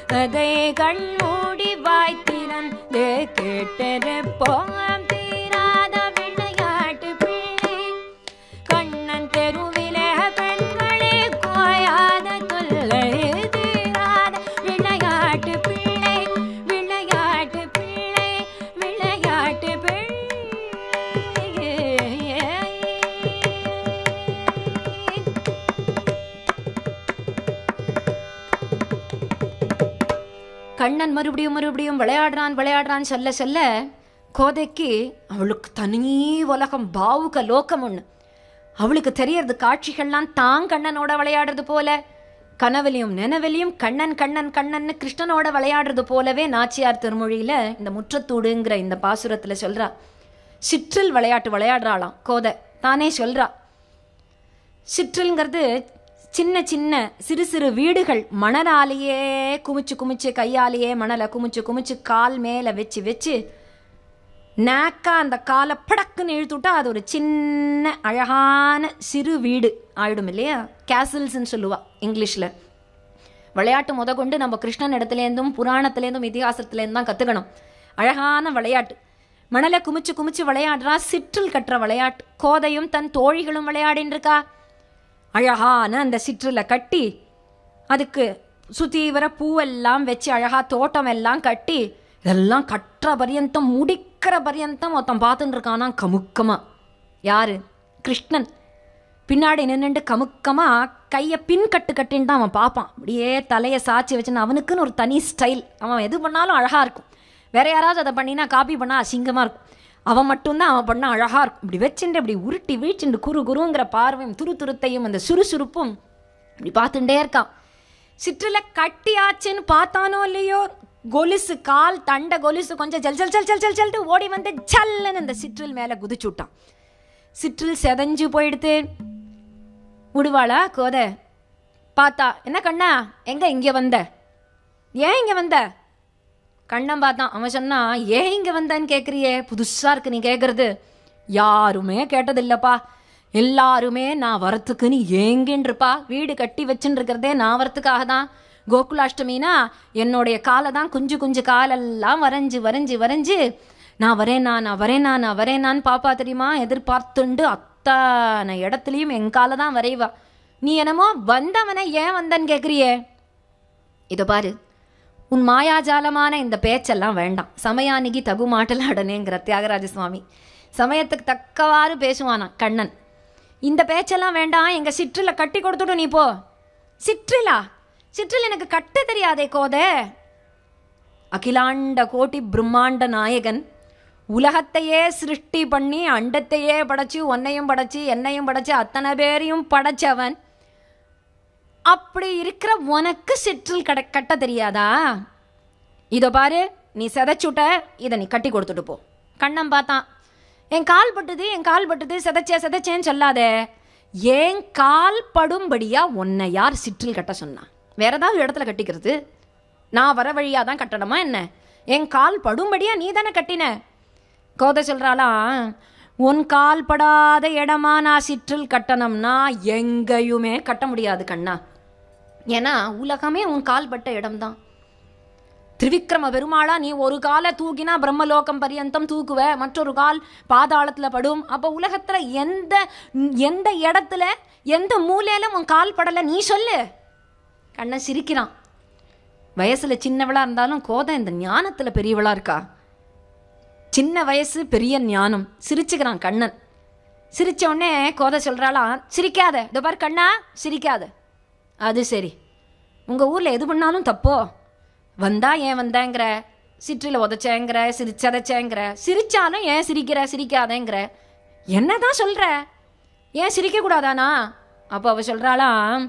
அதை கண்மூடி வாய்த்திறந்து கேட்டிருப்போம் தீராத விளையாட்டு பிள்ளை கண்ணன் தெருவிலே பெண்களே கோயாத தொல்லை தீராத விளையாட்டு பிள்ளை விளையாட்டு பிள்ளை விளையாட்டு பிள்ளை கண்ணன் மறுபடியும் மறுபடியும் விளையாடுறான் விளையாடுறான் சொல்ல சொல்ல கோதைக்கு அவளுக்கு தனி உலகம் பாவுக லோகம் ஒண்ணு அவளுக்கு தெரியறது காட்சிகள்லாம் தான் கண்ணனோட விளையாடுறது போல கனவுலையும் நினைவிலையும் கண்ணன் கண்ணன் கண்ணன்னு கிருஷ்ணனோட விளையாடுறது போலவே நாச்சியார் திருமொழியில இந்த முற்றத்தூடுங்கிற இந்த பாசுரத்துல சொல்றா சிற்றில் விளையாட்டு விளையாடுறாளாம் கோதை தானே சொல்றா சிற்றில்ங்கிறது சின்ன சின்ன சிறு சிறு வீடுகள் மணலாலேயே குமிச்சு குமிச்சு கையாலேயே மணலை குமிச்சு குமிச்சு கால் மேலே வச்சு வச்சு நாக்கா அந்த காலை படக்குன்னு இழுத்துட்டா அது ஒரு சின்ன அழகான சிறு வீடு ஆயிடும் இல்லையா கேசல்ஸ்ன்னு சொல்லுவா இங்கிலீஷில் விளையாட்டு முத கொண்டு நம்ம கிருஷ்ணன் இடத்துலேருந்தும் புராணத்துலேருந்தும் இதிகாசத்துலேருந்து தான் கற்றுக்கணும் அழகான விளையாட்டு மணலை குமிச்சு குமிச்சு விளையாடுறா சிற்றில் கட்டுற விளையாட்டு கோதையும் தன் தோழிகளும் விளையாடின்னு இருக்கா அழகான அந்த சிற்றில் கட்டி அதுக்கு சுத்தி வர பூவெல்லாம் வச்சு அழகா தோட்டம் எல்லாம் கட்டி இதெல்லாம் கட்டுற பரியந்தம் முடிக்கிற பரியந்தம் ஒருத்தன் பார்த்துட்டு இருக்கானா கமுக்கமா யாரு கிருஷ்ணன் பின்னாடி நின்னுண்டு கமுக்கமா கையை பின் கட்டு கட்டின்னு தான் அவன் பார்ப்பான் அப்படியே தலையை சாச்சி வச்சுன்னு அவனுக்குன்னு ஒரு தனி ஸ்டைல் அவன் எது பண்ணாலும் அழகா இருக்கும் வேற யாராவது அதை பண்ணினா காப்பி பண்ணா அசிங்கமா இருக்கும் அவன் மட்டும்தான் அவன் பண்ண அழகா இருக்கும் இப்படி வச்சுட்டு இப்படி உருட்டி வீழ்ச்சிண்டு குரு குருங்கிற பார்வையும் துரு துருத்தையும் அந்த சுறுசுறுப்பும் இப்படி பார்த்துட்டே இருக்கான் சிற்றில கட்டியாச்சுன்னு பார்த்தானோ இல்லையோ கொலுசு கால் தண்டை கொலுசு கொஞ்சம் ஜல் ஜல் ஜல் ஜல் ஜல் ஜல்ட்டு ஓடி வந்து ஜல்லுன்னு அந்த சிற்றில் மேலே குதிச்சு விட்டான் சிற்றில் செதஞ்சு போயிடுத்து விடுவாளா கோதை பார்த்தா என்ன கண்ணா எங்க இங்கே வந்த ஏன் இங்கே வந்த கண்ணன் பார்த்தான் அவன் சொன்னா ஏன் இங்கே வந்தேன்னு கேட்குறியே புதுசா இருக்கு நீ கேட்குறது யாருமே கேட்டதில்லப்பா எல்லாருமே நான் வரத்துக்கு நீ ஏங்கின்றிருப்பா வீடு கட்டி வச்சுன்னு இருக்கிறதே நான் வரத்துக்காக தான் கோகுலாஷ்டமினா என்னுடைய காலை தான் குஞ்சு குஞ்சு காலெல்லாம் வரைஞ்சு வரைஞ்சு வரைஞ்சு நான் வரேனா நான் வரேனா நான் வரேனான்னு பாப்பா தெரியுமா எதிர்பார்த்துண்டு அத்தனை இடத்துலையும் என் காலை தான் வரைவா நீ என்னமோ வந்தவனை ஏன் வந்தன்னு கேட்குறியே இதோ பாரு உன் மாயாஜாலமான இந்த பேச்செல்லாம் வேண்டாம் சமயானிகி தகுமாட்டலாடனேங்கிற தியாகராஜ சுவாமி சமயத்துக்கு தக்கவாறு பேசுவானா கண்ணன் இந்த பேச்செல்லாம் வேண்டாம் எங்க சிற்றில கட்டி கொடுத்துட்டு நீ போ சிற்றிலா சிற்றில் எனக்கு கட்ட தெரியாதே கோதே அகிலாண்ட கோட்டி பிரம்மாண்ட நாயகன் உலகத்தையே சிருஷ்டி பண்ணி அண்டத்தையே படைச்சு உன்னையும் படைச்சு என்னையும் படைச்சு அத்தனை பேரையும் படைச்சவன் அப்படி இருக்கிற உனக்கு சிற்றில் கட கட்ட தெரியாதா இதோ பாரு நீ செதைச்சுட்ட இதை நீ கட்டி கொடுத்துட்டு போ கண்ணன் பார்த்தான் என் கால் பட்டுது என் கால் பட்டுது செதைச்சே செதைச்சேன்னு சொல்லாதே ஏன் கால் படும்படியா உன்னை யார் சிற்றில் கட்ட சொன்னான் வேற ஏதாவது இடத்துல கட்டிக்கிறது நான் வர வழியா தான் கட்டணுமா என்ன என் கால் படும்படியா நீ தானே கட்டின கோதை சொல்றாளாம் உன் கால் படாத இடமா நான் சிற்றில் கட்டணும்னா எங்கேயுமே கட்ட முடியாது கண்ணா ஏன்னா உலகமே உன் கால் பட்ட இடம்தான் திரிவிக்ரம பெருமாளா நீ ஒரு காலை தூக்கினா பிரம்மலோகம் பரியந்தம் தூக்குவ மற்றொரு கால் பாதாளத்துல படும் அப்ப உலகத்துல எந்த எந்த இடத்துல எந்த மூலையில உன் கால் படல நீ சொல்லு கண்ணன் சிரிக்கிறான் வயசுல சின்னவளா இருந்தாலும் கோதை இந்த ஞானத்துல பெரியவளா இருக்கா சின்ன வயசு பெரிய ஞானம் சிரிச்சுக்கிறான் கண்ணன் சிரிச்ச உடனே கோதை சொல்றாளாம் சிரிக்காத இதோ பாரு கண்ணா சிரிக்காத அது சரி உங்க ஊர்ல எது பண்ணாலும் தப்போ வந்தா ஏன் வந்தேங்கிற சிற்றில உதச்சேங்கிற சிரிச்சதைச்சேங்கிற சிரிச்சாலும் ஏன் சிரிக்கிற சிரிக்காதேங்கிற என்னதான் சொல்ற ஏன் சிரிக்க கூடாதானா அப்போ அவ சொல்றாளாம்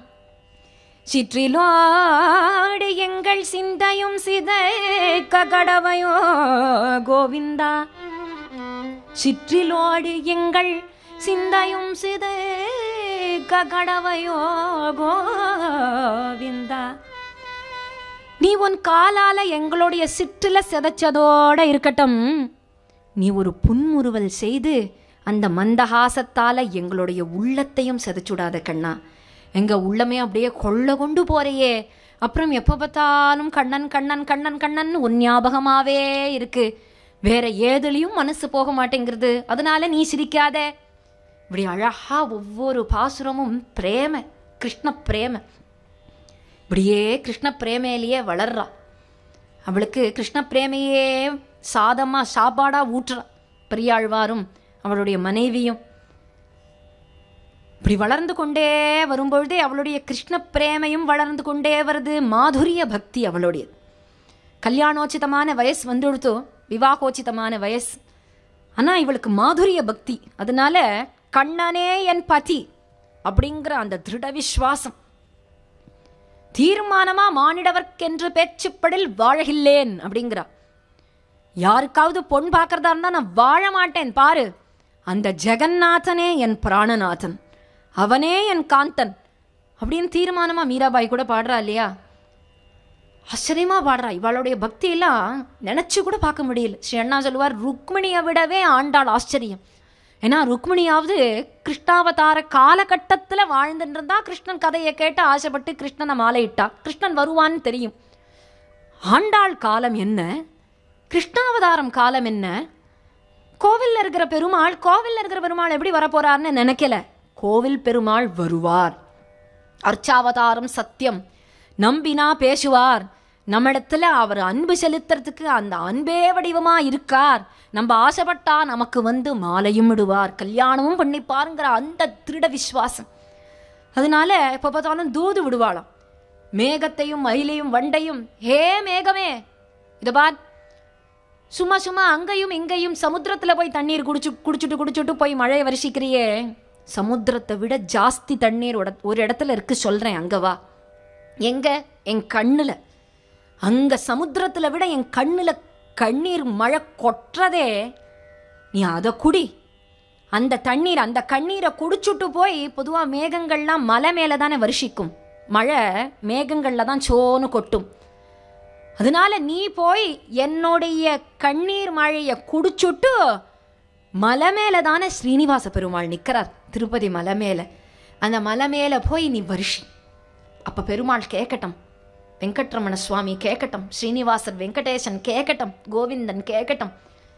சிற்றிலோடு எங்கள் சிந்தையும் சிதைக்க கடவையோ கோவிந்தா சிற்றிலோடு எங்கள் சிந்தையும் சிதைக்க கடவையோ கோவிந்தா நீ உன் காலால எங்களுடைய சிற்றில சிதைச்சதோட இருக்கட்டும் நீ ஒரு புன்முறுவல் செய்து அந்த மந்தஹாசத்தால எங்களுடைய உள்ளத்தையும் சிதைச்சுடாத கண்ணா எங்க உள்ளமே அப்படியே கொள்ள கொண்டு போறையே அப்புறம் எப்போ பார்த்தாலும் கண்ணன் கண்ணன் கண்ணன் கண்ணன் உன் ஞாபகமாவே இருக்கு வேற ஏதுலையும் மனசு போக மாட்டேங்கிறது அதனால நீ சிரிக்காத இப்படி அழகா ஒவ்வொரு பாசுரமும் பிரேம கிருஷ்ண பிரேம இப்படியே கிருஷ்ண பிரேமையிலேயே வளர்றா அவளுக்கு கிருஷ்ண பிரேமையே சாதமா சாப்பாடா ஊட்டுறா பெரியாழ்வாரும் அவளுடைய மனைவியும் இப்படி வளர்ந்து கொண்டே வரும்பொழுதே அவளுடைய கிருஷ்ண பிரேமையும் வளர்ந்து கொண்டே வருது மாதுரிய பக்தி அவளுடைய கல்யாணோச்சிதமான வயசு வந்துடுத்தோ விவாகோச்சிதமான வயசு ஆனா இவளுக்கு மாதுரிய பக்தி அதனால கண்ணனே என் பதி அப்படிங்கிற அந்த திருட விஸ்வாசம் தீர்மானமா மானிடவர்க்கென்று பேச்சுப்படில் வாழகில்லேன் அப்படிங்கிறா யாருக்காவது பொன் பார்க்கறதா இருந்தா நான் வாழ மாட்டேன் பாரு அந்த ஜெகநாதனே என் பிராணநாதன் அவனே என் காந்தன் அப்படின்னு தீர்மானமா மீராபாய் கூட பாடுறா இல்லையா ஆச்சரியமா பாடுறா இவளுடைய பக்தி எல்லாம் நினைச்சு கூட பார்க்க முடியல ஸ்ரீ அண்ணா சொல்லுவார் ருக்மிணியை விடவே ஆண்டாள் ஆச்சரியம் ஏன்னா ருக்மிணியாவது கிருஷ்ணாவதார காலகட்டத்தில் வாழ்ந்துட்டு இருந்தா கிருஷ்ணன் கதையை கேட்டு ஆசைப்பட்டு கிருஷ்ணனை மாலையிட்டா கிருஷ்ணன் வருவான்னு தெரியும் ஆண்டாள் காலம் என்ன கிருஷ்ணாவதாரம் காலம் என்ன கோவில்ல இருக்கிற பெருமாள் கோவில்ல இருக்கிற பெருமாள் எப்படி வரப்போறார்னு நினைக்கல கோவில் பெருமாள் வருவார் அர்ச்சாவதாரம் சத்தியம் நம்பினா பேசுவார் நம்மிடத்துல அவர் அன்பு செலுத்துறதுக்கு அந்த அன்பே வடிவமா இருக்கார் நம்ம ஆசைப்பட்டா நமக்கு வந்து மாலையும் விடுவார் கல்யாணமும் பண்ணிப்பாருங்கிற அந்த திருட விசுவாசம் அதனால எப்ப பார்த்தாலும் தூது விடுவாளாம் மேகத்தையும் மயிலையும் வண்டையும் ஹே மேகமே இத பார் சும்மா சும்மா அங்கேயும் இங்கேயும் சமுத்திரத்துல போய் தண்ணீர் குடிச்சு குடிச்சுட்டு குடிச்சுட்டு போய் மழையை வருஷிக்கிறியே சமுத்திரத்தை விட ஜாஸ்தி தண்ணீர் உட- ஒரு இடத்துல இருக்கு சொல்றேன் அங்க வா எங்க என் கண்ணுல அங்க சமுத்திரத்துல விட என் கண்ணுல கண்ணீர் மழை கொட்டுறதே நீ அதை குடி அந்த தண்ணீர் அந்த கண்ணீரை குடிச்சுட்டு போய் பொதுவா மேகங்கள்லாம் மலை மேல தானே வருஷிக்கும் மழை மேகங்கள்ல தான் சோன்னு கொட்டும் அதனால நீ போய் என்னுடைய கண்ணீர் மழையை குடிச்சுட்டு மலை மேல தானே ஸ்ரீனிவாச பெருமாள் நிற்கிறார் திருப்பதி மலை மேல அந்த மலை மேல போய் நீ வருஷி அப்ப பெருமாள் கேட்கட்டும் வெங்கட்ரமண சுவாமி கேட்கட்டும் ஸ்ரீனிவாசர் வெங்கடேசன் கேட்கட்டும் கோவிந்தன் கேட்கட்டும்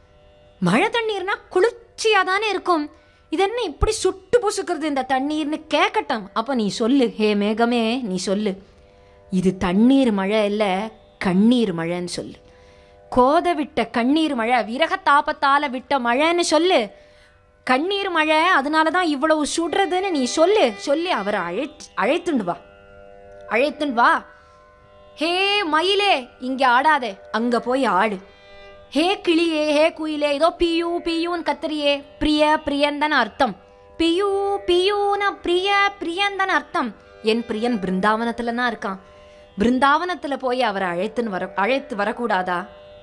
மழை தண்ணீர்னா குளிர்ச்சியா தானே இருக்கும் இது என்ன இப்படி சுட்டு பொசுக்கிறது இந்த தண்ணீர்னு கேட்கட்டும் அப்ப நீ சொல்லு ஹே மேகமே நீ சொல்லு இது தண்ணீர் மழை இல்ல கண்ணீர் மழைன்னு சொல்லு கோத விட்ட கண்ணீர் மழை விரக தாபத்தால விட்ட மழைன்னு சொல்லு கண்ணீர் மழை அதனால தான் இவ்வளவு சுடுறதுன்னு நீ சொல்லு சொல்லி அவரை அழை அழைத்துண்டு வா அழைத்துண்டு வா ஹே மயிலே இங்க ஆடாதே அங்க போய் ஆடு ஹே கிளியே ஹே குயிலே ஏதோ பியூ பியூன்னு கத்துறியே பிரிய பிரியந்தன அர்த்தம் பியூ பியூன பிரிய பிரியந்தன அர்த்தம் என் பிரியன் பிருந்தாவனத்துல தான் இருக்கான் பிருந்தாவனத்துல போய் அவரை அழைத்துன்னு வர அழைத்து வரக்கூடாதா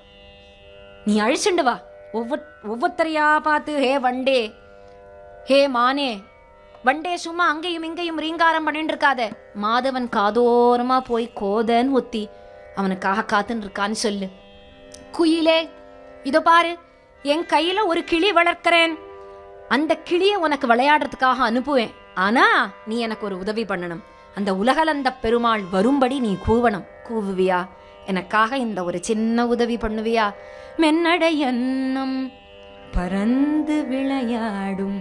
நீ அழிச்சுண்டு வா ஒவ்வொரு ஒவ்வொருத்தரையா பார்த்து ஹே வண்டே ஹே மானே வண்டே சும்மா அங்கேயும் இங்கேயும் ரீங்காரம் பண்ணிட்டு இருக்காத மாதவன் காதோரமா போய் கோதன்னு ஒத்தி அவனுக்காக காத்துன்னு இருக்கான்னு சொல்லு குயிலே இதோ பாரு என் கையில ஒரு கிளி வளர்க்கிறேன் அந்த கிளியை உனக்கு விளையாடுறதுக்காக அனுப்புவேன் ஆனா நீ எனக்கு ஒரு உதவி பண்ணணும் அந்த உலகளந்த பெருமாள் வரும்படி நீ கூவணும் கூவுவியா எனக்காக இந்த ஒரு சின்ன உதவி பண்ணுவியா மென்னடை எண்ணம் பறந்து விளையாடும்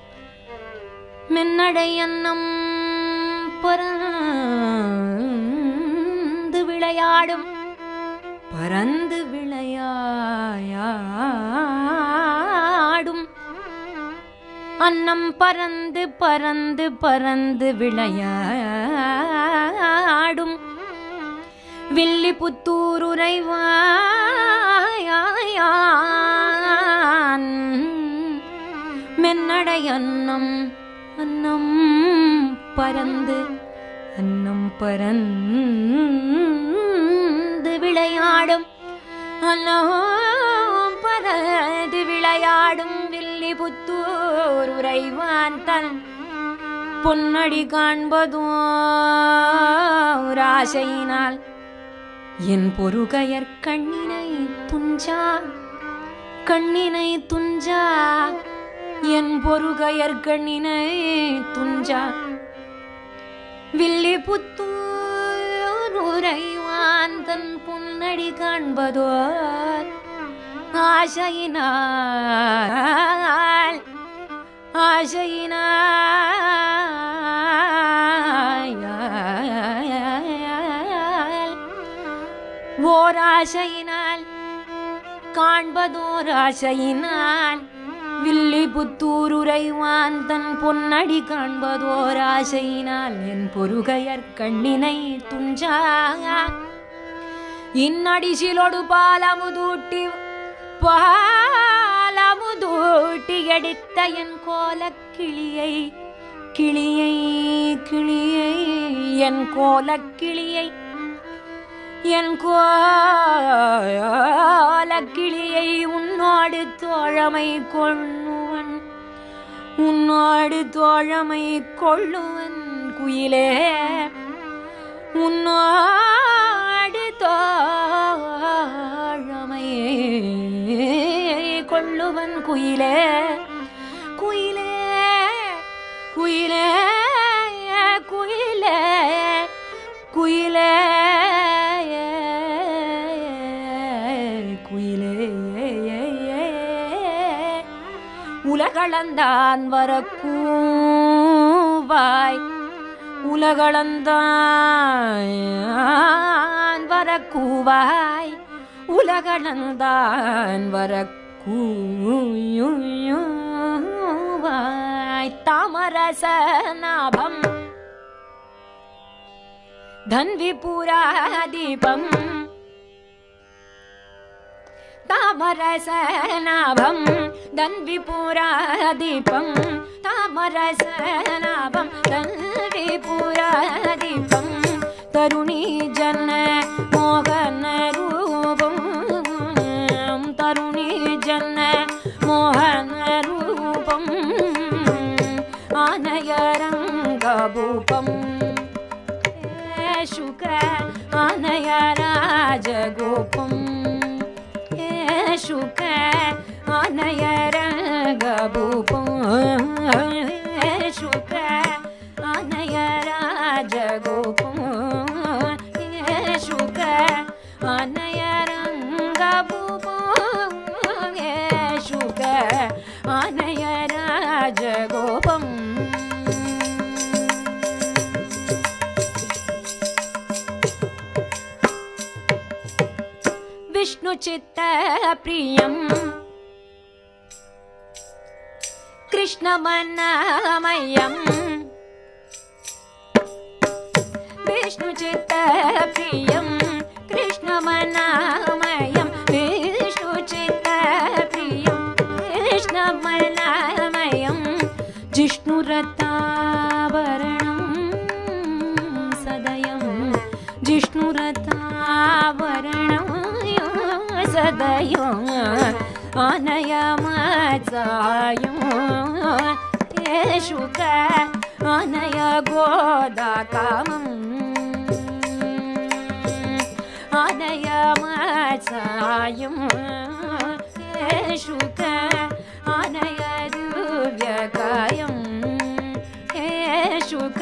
மென்னடை எண்ணம் பறந்து விளையாடும் பறந்து விளையாடும் அன்னம் பறந்து பறந்து பறந்து விளையாடும் வில்லி புத்தூர் உறைவாயான் மென்னடை அன்னம் அன்னம் பறந்து அன்னம் பறந்து விளையாடும் அன்னம் பறந்து விளையாடும் வில்லி புத்தூர் உறைவான் தன் பொன்னடி காண்பதும் ராசையினால் என் பொறுகையர் கண்ணினை துஞ்சா கண்ணினை துஞ்சா என் பொறுகையர் கண்ணினை துஞ்சா வில்லி புத்தூர் உறைவான் தன் புன்னடி காண்பதோர் ஆசையினால் ஆசையினால் ஓர் ஆசையினால் காண்பதோர் ஆசையினால் வில்லி புத்தூருரைவான் தன் பொன்னடி காண்பதோர் ஆசையினால் என் பொருகையற் கண்ணினை துஞ்சா இன்னடிசிலொடு பாலமுதூட்டி பாலமுதூட்டி எடுத்த என் கோலக் கிளியை கிளியை கிளியை என் கோலக் கிளியை என் கோலக்கிளியை உன்னோடு தோழமை கொள்ளுவன் உன்னோடு தோழமை கொள்ளுவன் குயிலே உன்னோடு தோழமை கொள்ளுவன் குயிலே குயிலே குயிலே குயிலே குயிலே குயிலே உலகளந்தான் வரக்கூவாய் உலகளந்தான் வரக்கூவாய் உலகளந்தான் வரக்கூவாய் தாமரச நாபம் धन्विपुरादीपम् तामरसनाभं धन्विपुरादीपं तामरसनाभं धन्विपुरादीपं तरुणी जन मोहनरूपं तरुणी जन मोहनरूपम् आनय रङ्गभूपम् शुक आनय राजगोपम् हे शुक आनय रङ्गभूपम् हे शुक आनय राजगोपम् हे शुक आनय रङ्गभूपम् हे शुक आनय राजगोपम् विष्णुचित्तप्रियम् कृष्णमन्नामयम् विष्णुचित्तप्रियम् कृष्णमन्नामयम् विष्णुचित्तप्रियम् कृष्णमन्नामयम् जिष्णुरतावरणम् सदयम् जिष्णुरतावरणम् सदयो अनयमचायं येषुक अनय गोदाकामम् अनयमचायं येषुक अनय दिव्यकायं येषुक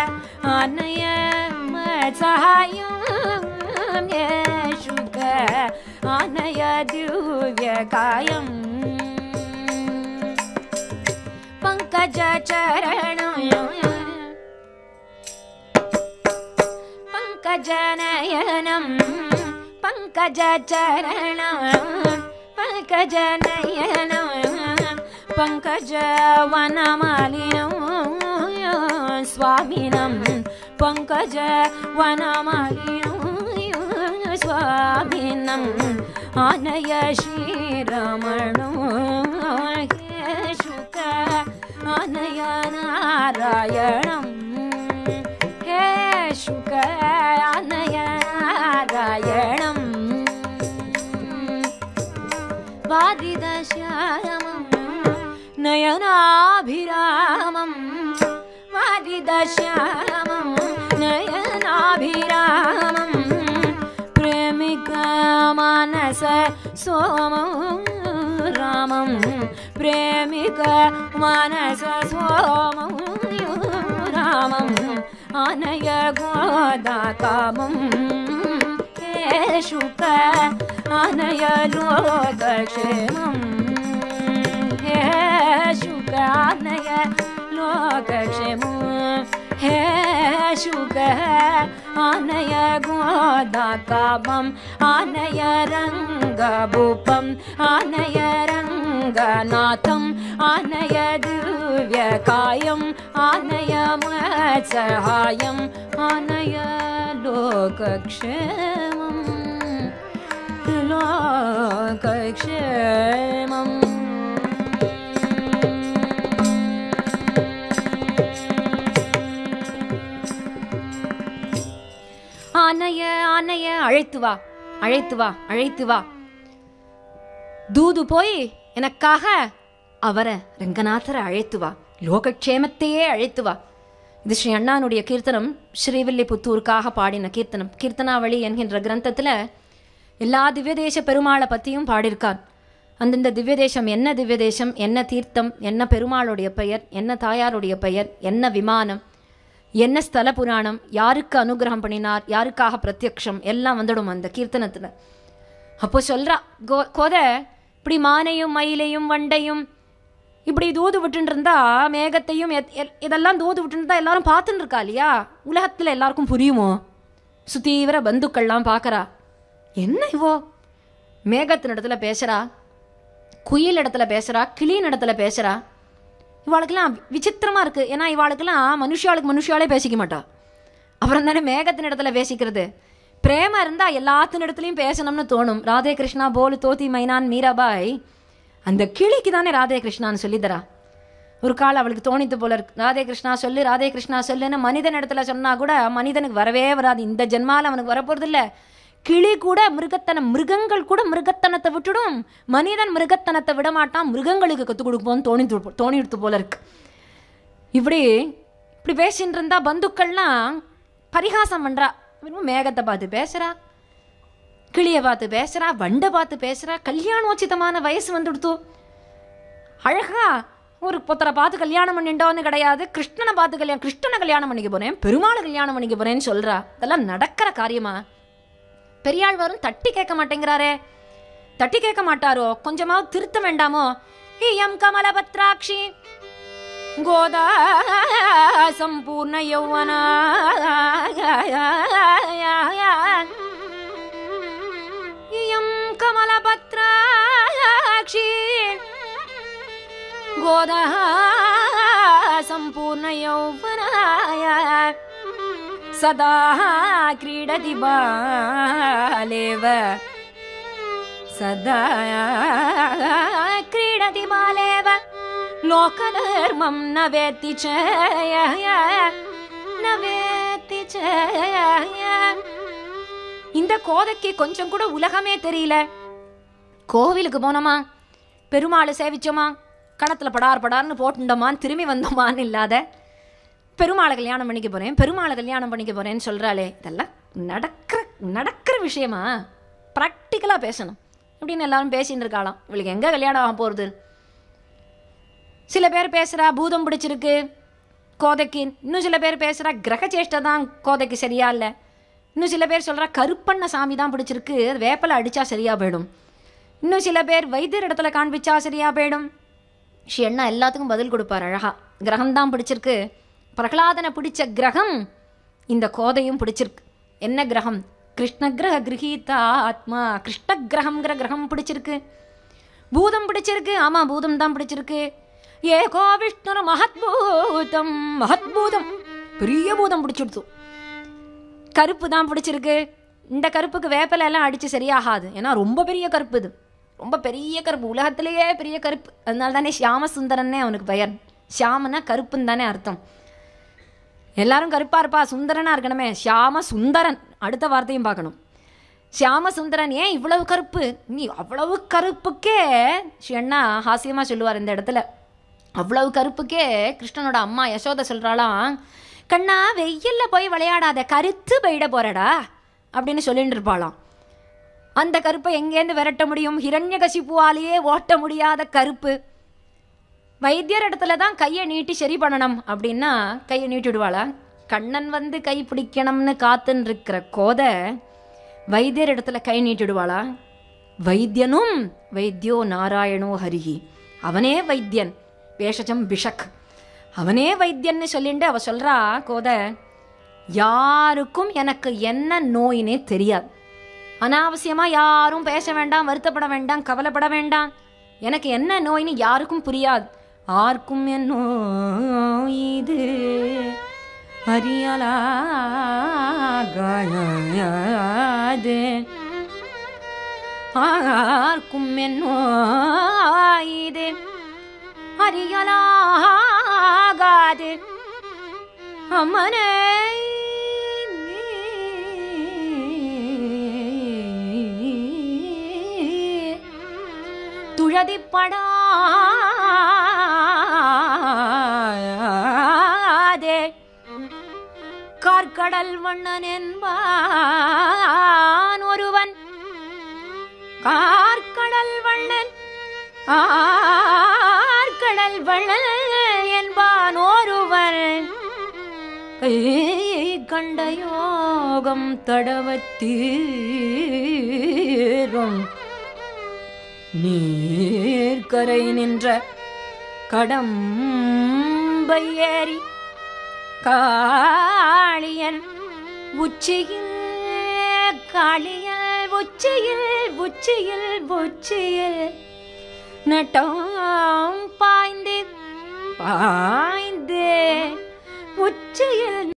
अनयमचायं येषुक आनय दिव्यकायम् पङ्कजचरण पङ्कजनयनं पङ्कजचरण पङ्कजनयनं पङ्कजवनमालिनं स्वामिनं पङ्कजवनमालिनं स्वामिनम् आनय श्रीरमणो हे शुक आनय नारायणम् हे शुक आनय नारायणम् वादिदश्यामं नयनाभिरामं वादिदश्यामं नयनाभिरामम् प्रेमिका मानस सोमं रामं प्रेमिका मानस सोमं காமம் ஆனய கோதா காமம் ஹே சுக ஆனய லோகக்ஷேமம் ஹே சுக ஆனய லோகக்ஷேமம் ஹே சுக ஆனய கோதா காமம் ஆனய ரங்கபூபம் ஆனய ரங்கநாதம் ஆனய திவ்யகாயம் ஆனய மத்சகாயம் ஆனய லோகக்ஷேமம் லோகக்ஷேமம் ஆனைய ஆனைய அழைத்து வா அழைத்து வா அழைத்து வா தூது போய் எனக்காக அவரை ரங்கநாதரை அழைத்து வா லோகக்ஷேமத்தையே அழைத்து வா இது ஸ்ரீ அண்ணானுடைய கீர்த்தனம் ஸ்ரீவில்லிபுத்தூருக்காக பாடின கீர்த்தனம் கீர்த்தனாவளி என்கின்ற கிரந்தத்தில் எல்லா திவ்யதேச பெருமாளை பற்றியும் பாடியிருக்கார் அந்தந்த திவ்யதேசம் என்ன திவ்யதேசம் என்ன தீர்த்தம் என்ன பெருமாளுடைய பெயர் என்ன தாயாருடைய பெயர் என்ன விமானம் என்ன ஸ்தல புராணம் யாருக்கு அனுகிரகம் பண்ணினார் யாருக்காக பிரத்யக்ஷம் எல்லாம் வந்துடும் அந்த கீர்த்தனத்தில் அப்போ சொல்றா கோ கோத இப்படி மானையும் மயிலையும் வண்டையும் இப்படி தூது விட்டுட்டு இருந்தா மேகத்தையும் எத்- எல்- இதெல்லாம் தூது விட்டுட்டு இருந்தா எல்லாரும் பார்த்துட்டு இருக்கா இல்லையா உலகத்தில் எல்லாருக்கும் புரியுமோ சுத்தீவிர பந்துக்கள்லாம் பார்க்கறா என்ன இவோ மேகத்தின் இடத்துல பேசுறா குயில் இடத்துல பேசுறா கிளியின் இடத்துல பேசுறா இவாளுக்கெல்லாம் விசித்திரமா இருக்கு ஏன்னா இவாளுக்கெல்லாம் மனுஷாளுக்கு மனுஷாலே பேசிக்க மாட்டா அப்புறம் தானே மேகத்தின் இடத்துல பேசிக்கிறது பிரேம இருந்தா எல்லாத்தின் இடத்துலையும் பேசணும்னு தோணும் ராதே கிருஷ்ணா போலு தோத்தி மைனான் மீராபாய் அந்த கிளிக்கு தானே ராதே கிருஷ்ணான்னு சொல்லித்தரா ஒரு கால் அவளுக்கு தோணித்து போல இருக்கு ராதே கிருஷ்ணா சொல்லு ராதே கிருஷ்ணா சொல்லுன்னு மனிதன் இடத்துல சொன்னா கூட மனிதனுக்கு வரவே வராது இந்த ஜென்மால அவனுக்கு வரப்போறது இல்ல கிளி கூட மிருகத்தனம் மிருகங்கள் கூட மிருகத்தனத்தை விட்டுடும் மனிதன் மிருகத்தனத்தை விட மாட்டான் மிருகங்களுக்கு கற்றுக் கொடுப்போம்னு தோணி தோணிடுத்து போல இருக்கு இப்படி இப்படி பேசின்னு இருந்தா பந்துக்கள்லாம் பரிகாசம் பண்றா வெறும் மேகத்தை பார்த்து பேசுறா கிளியை பார்த்து பேசுறா வண்டை பார்த்து பேசுறா கல்யாணோச்சிதமான வயசு வந்துடுத்து அழகா ஒரு புத்தரை பார்த்து கல்யாணம் பண்ணிட்டோன்னு கிடையாது கிருஷ்ணனை பார்த்து கல்யாணம் கிருஷ்ணனை கல்யாணம் பண்ணிக்க போறேன் பெருமாளை கல்யாணம் பண்ணிக்க போறேன்னு சொல்றா இதெல்லாம் நடக்கிற காரியமா பெரியாள் வரும் தட்டி கேட்க மாட்டேங்கிறாரே தட்டி கேட்க மாட்டாரோ கொஞ்சமாவது திருத்த வேண்டாமோ இயம் கமலபத்ராட்சி கோதா சம்பூர்ண யௌவனா இயம் கமலபத்ராட்சி கோதா சம்பூர்ண யௌவனாய सदा क्रीडति बालेव सदा क्रीडति बालेव लोकधर्मं न वेत्ति च न वेत्ति च இந்த கோதைக்கு கொஞ்சம் கூட உலகமே தெரியல கோவிலுக்கு போனோமா பெருமாளை சேவிச்சோமா கணத்துல படார் படார்னு போட்டுண்டோமான்னு திரும்பி வந்தோமான்னு இல்லாத பெருமாளை கல்யாணம் பண்ணிக்க போறேன் பெருமாளை கல்யாணம் பண்ணிக்க போறேன்னு சொல்றாளே இதெல்லாம் நடக்கிற நடக்கிற விஷயமா ப்ராக்டிக்கலாக பேசணும் அப்படின்னு எல்லாரும் பேசின்னு இருக்காளாம் இவளுக்கு எங்கே கல்யாணம் ஆக போகிறது சில பேர் பேசுகிறா பூதம் பிடிச்சிருக்கு கோதைக்கு இன்னும் சில பேர் பேசுகிறா கிரக சேஷ்டை தான் கோதைக்கு சரியா இல்லை இன்னும் சில பேர் சொல்கிறா கருப்பண்ண சாமி தான் பிடிச்சிருக்கு அது வேப்பலை அடித்தா சரியாக போயிடும் இன்னும் சில பேர் வைத்தியர் இடத்துல காண்பிச்சா சரியாக போயிடும் ஸ்ரீ அண்ணா எல்லாத்துக்கும் பதில் கொடுப்பார் அழகா கிரகம் தான் பிடிச்சிருக்கு பிரகலாதனை பிடிச்ச கிரகம் இந்த கோதையும் பிடிச்சிருக்கு என்ன கிரகம் கிருஷ்ண கிரக கிரகீதா ஆத்மா கிருஷ்ண கிரகம்ங்கிற கிரகம் பிடிச்சிருக்கு பூதம் பிடிச்சிருக்கு ஆமா பூதம் தான் பிடிச்சிருக்கு ஏகோ விஷ்ணு மகத்பூதம் மகத்பூதம் பெரிய பூதம் பிடிச்சிடுத்து கருப்பு தான் பிடிச்சிருக்கு இந்த கருப்புக்கு வேப்பிலை எல்லாம் அடிச்சு சரியாகாது ஏன்னா ரொம்ப பெரிய கருப்பு இது ரொம்ப பெரிய கருப்பு உலகத்திலேயே பெரிய கருப்பு அதனால தானே ஷியாம சுந்தரன்னே அவனுக்கு பெயர் ஷியாமனா கருப்புன்னு தானே அர்த்தம் எல்லாரும் கருப்பா இருப்பா சுந்தரனா இருக்கணுமே ஷியாம சுந்தரன் அடுத்த வார்த்தையும் பார்க்கணும் ஷியாம சுந்தரன் ஏன் இவ்வளவு கருப்பு நீ அவ்வளவு கருப்புக்கே ஸ்ரீ அண்ணா ஹாஸ்யமா சொல்லுவார் இந்த இடத்துல அவ்வளவு கருப்புக்கே கிருஷ்ணனோட அம்மா யசோதை சொல்றாளாம் கண்ணா வெயில்ல போய் விளையாடாத கருத்து போயிட போறடா அப்படின்னு சொல்லிட்டு இருப்பாளாம் அந்த கருப்பை எங்கேருந்து விரட்ட முடியும் ஹிரண்யகசிப்புவாலேயே ஓட்ட முடியாத கருப்பு வைத்தியர் இடத்துல தான் கையை நீட்டி சரி பண்ணணும் அப்படின்னா கையை நீட்டிடுவாளா கண்ணன் வந்து கை பிடிக்கணும்னு காத்துன்னு இருக்கிற கோதை வைத்தியர் இடத்துல கை நீட்டிடுவாளா வைத்தியனும் வைத்தியோ நாராயணோ ஹரிஹி அவனே வைத்தியன் வேஷஜம் பிஷக் அவனே வைத்தியன்னு சொல்லிட்டு அவ சொல்றா கோதை யாருக்கும் எனக்கு என்ன நோயினே தெரியாது அனாவசியமா யாரும் பேச வேண்டாம் வருத்தப்பட வேண்டாம் கவலைப்பட வேண்டாம் எனக்கு என்ன நோயின்னு யாருக்கும் புரியாது ஆர்க்கும் என் நோய் இது அறியலாகாது ஆர்க்கும் என் நோய் இது அறியலாகாது அம்மனே துழதிப்படாதே கார்கடல் வண்ணன் என்பான் ஒருவன் கார்கடல் வண்ணன் ஆர்கடல் வண்ணன் என்பான் ஒருவன் கை கண்ட யோகம் தடவத்தீரும் நீர்க்கரை நின்ற கடம்பை ஏறி காளியன் உச்சியில் காளியல் உச்சியில் உச்சியில் உச்சியில் நட்டம் பாய்ந்து பாய்ந்து உச்சியில்